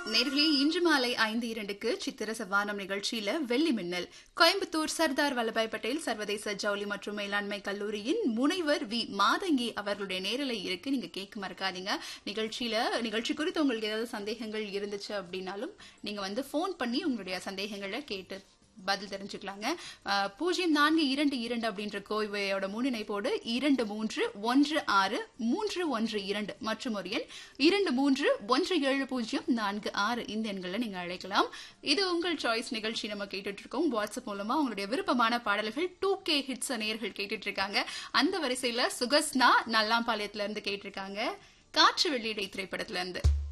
நேர்களே இன்று மாலை ஐந்து இரண்டுக்கு சித்திர சவானம் நிகழ்ச்சியில வெள்ளி மின்னல் கோயம்புத்தூர் சர்தார் வல்லபாய் பட்டேல் சர்வதேச ஜவுளி மற்றும் மேலாண்மை கல்லூரியின் முனைவர் வி மாதங்கி அவர்களுடைய நேரலை இருக்கு நீங்க கேட்க மறக்காதீங்க நிகழ்ச்சியில நிகழ்ச்சி குறித்து உங்களுக்கு ஏதாவது சந்தேகங்கள் இருந்துச்சு அப்படின்னாலும் நீங்க வந்து ஃபோன் பண்ணி உங்களுடைய சந்தேகங்களை கேட்டு பதில் தெரிஞ்சுக்கலாங்க அஹ், பூஜ்ஜியம் நான்கு இரண்டு இரண்டு அப்படின்ற கோவையோட முன்னிணைப்போடு இரண்டு மூன்று ஒன்று ஆறு மூன்று ஒன்று இரண்டு மற்றும் ஒரு எண் இரண்டு மூன்று ஒன்று ஏழு பூஜ்ஜியம் நான்கு ஆறு இந்த எண்களை நீங்க அழைக்கலாம் இது உங்கள் சாய்ஸ் நிகழ்ச்சி நம்ம கேட்டுட்டு இருக்கோம் வாட்ஸ்அப் மூலமா உங்களுடைய விருப்பமான பாடல்கள் டூ கே ஹிட்ஸ் நேயர்கள் கேட்டுட்டு இருக்காங்க அந்த வரிசையில சுகஸ்னா நல்லாம்பாளையத்துல இருந்து கேட்டிருக்காங்க காற்று வெள்ளிடை திரைப்படத்துல இருந்து